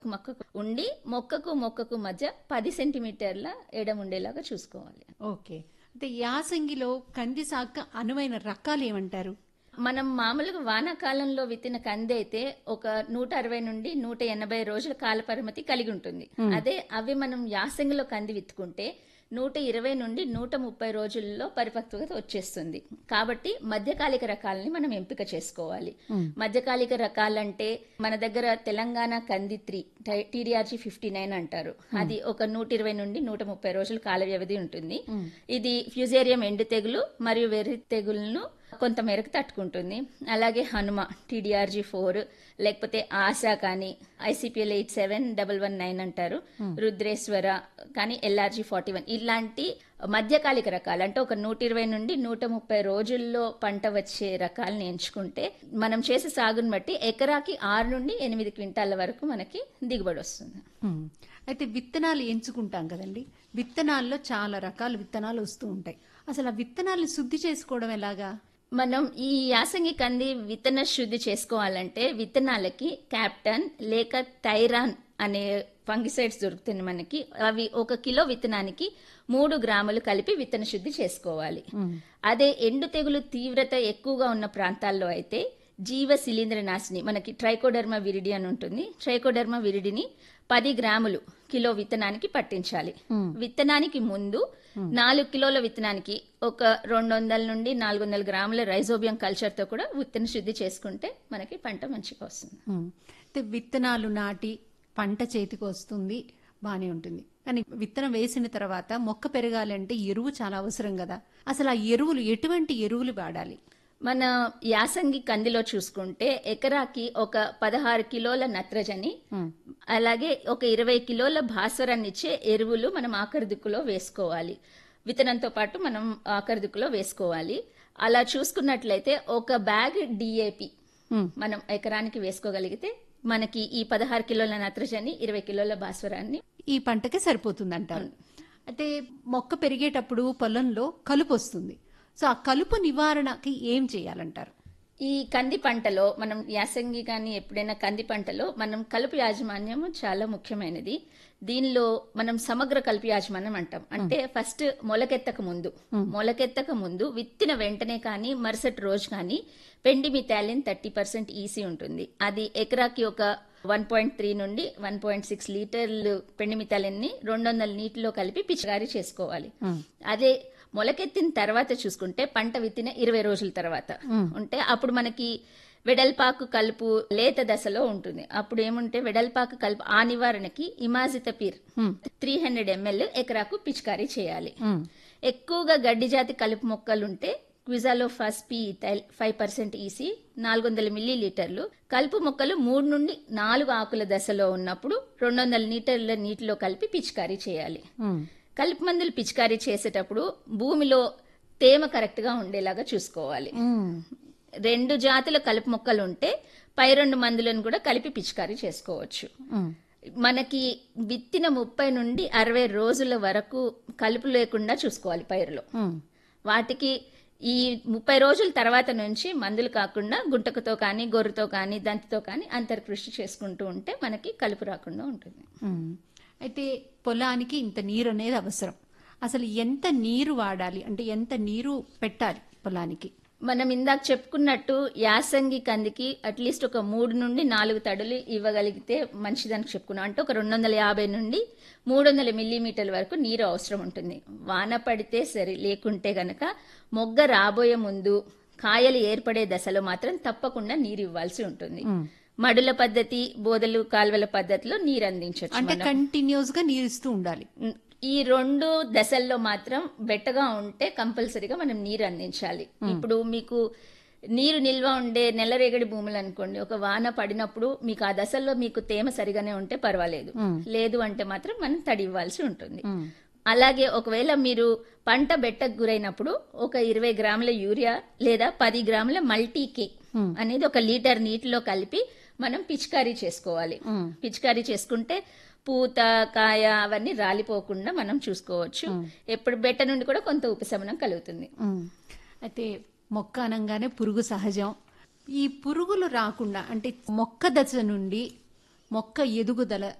మొక్కకు ఉండి మొక్కకు మొక్కకు మధ్య పది సెంటీమీటర్ల ఎడం ఉండేలాగా చూసుకోవాలి ఓకే అంటే యాసంగిలో కంది సాగు అనువైన రకాలు ఏమంటారు మనం మామూలుగా వానాకాలంలో విత్తిన కంది అయితే ఒక నూట అరవై నుండి నూట ఎనభై రోజుల కాల పరిమితి కలిగి ఉంటుంది అదే అవి మనం యాసంగిలో కంది విత్తుకుంటే నూట ఇరవై నుండి నూట ముప్పై రోజుల్లో పరిపక్వత వచ్చేస్తుంది కాబట్టి మధ్యకాలిక రకాలని మనం ఎంపిక చేసుకోవాలి మధ్యకాలిక రకాలంటే మన దగ్గర తెలంగాణ కంది త్రీ టీడీఆర్జీ ఫిఫ్టీ నైన్ అంటారు అది ఒక నూట ఇరవై నుండి నూట ముప్పై రోజుల కాల వ్యవధి ఉంటుంది ఇది ఫ్యూజేరియం ఎండు తెగులు మరియు వెర్రి తెగులను కొంత మేరకు తట్టుకుంటుంది అలాగే హనుమ టీడీఆర్జీ ఫోర్ లేకపోతే ఆశా కానీ ICPL eight seven double one nine అంటారు రుద్రేశ్వర కానీ ఎల్ఆర్జీ ఫార్టీ వన్ ఇలాంటి మధ్యకాలిక రకాలు అంటే ఒక నూట ఇరవై నుండి నూట ముప్పై రోజుల్లో పంట వచ్చే రకాలను ఎంచుకుంటే మనం చేసే సాగుని బట్టి ఎకరాకి ఆరు నుండి ఎనిమిది క్వింటాల వరకు మనకి దిగుబడి వస్తుంది హ్మ్. అయితే విత్తనాలు ఎంచుకుంటాం కదండి విత్తనాల్లో చాలా రకాల విత్తనాలు వస్తూ ఉంటాయి అసలు ఆ విత్తనాలను శుద్ధి చేసుకోవడం ఎలాగా మనం ఈ యాసంగి కంది విత్తన శుద్ధి చేసుకోవాలంటే విత్తనాలకి క్యాప్టన్ లేక థైరాన్ అనే ఫంగిసైడ్స్ దొరుకుతుంది మనకి అవి ఒక కిలో విత్తనానికి మూడు గ్రాములు కలిపి విత్తన శుద్ధి చేసుకోవాలి అదే ఎండు తెగులు తీవ్రత ఎక్కువగా ఉన్న ప్రాంతాల్లో అయితే జీవ శిలీంద్ర నాశిని మనకి ట్రైకోడర్మా విరిడి అని ఉంటుంది ట్రైకోడర్మా విరిడిని పది గ్రాములు కిలో విత్తనానికి పట్టించాలి విత్తనానికి ముందు నాలుగు కిలోల విత్తనానికి ఒక రెండు వందల నుండి నాలుగు వందల గ్రాముల రైజోబియం కల్చర్ తో కూడా విత్తన శుద్ధి చేసుకుంటే మనకి పంట మంచిగా వస్తుంది హ్మ్. అయితే విత్తనాలు నాటి పంట చేతికి వస్తుంది బానే ఉంటుంది కానీ విత్తనం వేసిన తర్వాత మొక్క పెరగాలంటే ఎరువు చాలా అవసరం కదా అసలు ఆ ఎరువులు ఎటువంటి ఎరువులు వాడాలి మన యాసంగి కందిలో చూసుకుంటే ఎకరాకి ఒక పదహారు కిలోల నత్రజని అలాగే ఒక ఇరవై కిలోల భాస్వరాన్ని ఇచ్చే ఎరువులు మనం ఆఖరి దిక్కులో వేసుకోవాలి విత్తనంతో పాటు మనం ఆఖరి దిక్కులో వేసుకోవాలి అలా చూసుకున్నట్లయితే ఒక బ్యాగ్ డిఏపి మనం ఎకరానికి వేసుకోగలిగితే మనకి ఈ పదహారు కిలోల నత్రజని ఇరవై కిలోల భాస్వరాన్ని ఈ పంటకి సరిపోతుంది అంటారు అయితే మొక్క పెరిగేటప్పుడు పొలంలో కలుపు వస్తుంది సో ఆ కలుపు నివారణకి ఏం చేయాలంటారు ఈ కంది పంటలో మనం యాసంగి కానీ ఎప్పుడైనా కంది పంటలో మనం కలుపు యాజమాన్యం చాలా ముఖ్యమైనది దీనిలో మనం సమగ్ర కలుపు యాజమాన్యం అంటాం అంటే ఫస్ట్ మొలకెత్తక ముందు మొలకెత్తక ముందు విత్తిన వెంటనే కానీ మరుసటి రోజు కానీ పెండి మిథాలిన్ థర్టీ పర్సెంట్ ఈసీ ఉంటుంది అది ఎకరాకి ఒక వన్ పాయింట్ త్రీ నుండి వన్ పాయింట్ సిక్స్ లీటర్లు పెండి మిథాలిన్ ని రెండు వందల నీటిలో కలిపి పిచికారీ చేసుకోవాలి అదే మొలకెత్తిన తర్వాత చూసుకుంటే పంట విత్తిన ఇరవై రోజుల తర్వాత ఉంటే అప్పుడు మనకి వెడల్పాకు కలుపు లేత దశలో ఉంటుంది అప్పుడు ఏముంటే వెడల్పాకు కలుపు ఆ నివారణకి ఇమాజితపీర్ త్రీ హండ్రెడ్ ఎంఎల్ ఎకరాకు పిచికారీ చేయాలి ఎక్కువగా గడ్డి జాతి కలుపు మొక్కలుంటే quizalofop P five percent EC నాలుగు వందల మిల్లీ లీటర్లు కలుపు మొక్కలు మూడు నుండి నాలుగు ఆకుల దశలో ఉన్నప్పుడు రెండు వందల లీటర్ల నీటిలో కలిపి పిచికారీ చేయాలి కలుపు మందులు పిచికారీ చేసేటప్పుడు భూమిలో తేమ కరెక్ట్ గా ఉండేలాగా చూసుకోవాలి రెండు జాతుల కలుపు మొక్కలు ఉంటే పై రెండు మందులను కూడా కలిపి పిచికారీ చేసుకోవచ్చు మనకి విత్తిన ముప్పై నుండి అరవై రోజుల వరకు కలుపు లేకుండా చూసుకోవాలి పైరులో వాటికి ఈ ముప్పై రోజుల తర్వాత నుంచి మందులు కాకుండా గుంటకతో కానీ గొర్రెతో కానీ దంతితో కానీ అంతర్కృషి చేసుకుంటూ ఉంటే మనకి కలుపు రాకుండా ఉంటుంది ఉమ్. అయితే పొలానికి ఇంత నీరు అనేది అవసరం అసలు ఎంత నీరు వాడాలి అంటే ఎంత నీరు పెట్టాలి పొలానికి మనం ఇందాక చెప్పుకున్నట్టు యాసంగి కందికి అట్లీస్ట్ ఒక మూడు నుండి నాలుగు తడులు ఇవ్వగలిగితే మంచిదని చెప్పుకున్నాం అంటే ఒక రెండు వందల యాభై నుండి మూడు వందల మిల్లీమీటర్ల వరకు నీరు అవసరం ఉంటుంది వాన పడితే సరే లేకుంటే గనక మొగ్గ రాబోయే ముందు కాయలు ఏర్పడే దశలో మాత్రం తప్పకుండా నీరు ఇవ్వాల్సి ఉంటుంది మడుల పద్ధతి బోదలు కాల్వల పద్ధతిలో నీరు అందించవచ్చు అంటే కంటిన్యూస్ గా నీరు ఇస్తూ ఉండాలి ఈ రెండు దశల్లో మాత్రం బెట్టగా ఉంటే కంపల్సరీగా మనం నీరు అందించాలి ఇప్పుడు మీకు నీరు నిల్వ ఉండే నెలరేగడి భూములు అనుకోండి ఒక వాన పడినప్పుడు మీకు ఆ దశల్లో మీకు తేమ సరిగానే ఉంటే పర్వాలేదు లేదు అంటే మాత్రం మనం తడి ఇవ్వాల్సి ఉంటుంది అలాగే ఒకవేళ మీరు పంట బెట్టకు గురైనప్పుడు ఒక ఇరవై గ్రాముల యూరియా లేదా పది గ్రాముల మల్టీ కే అనేది ఒక లీటర్ నీటిలో కలిపి మనం పిచికారీ చేసుకోవాలి పిచికారీ చేసుకుంటే పూత కాయ అవన్నీ రాలిపోకుండా మనం చూసుకోవచ్చు ఎప్పుడు బెట్ట నుండి కూడా కొంత ఉపశమనం కలుగుతుంది ఉమ్. అయితే మొక్క అనగానే పురుగు సహజం ఈ పురుగులు రాకుండా అంటే మొక్క దశ నుండి మొక్క ఎదుగుదల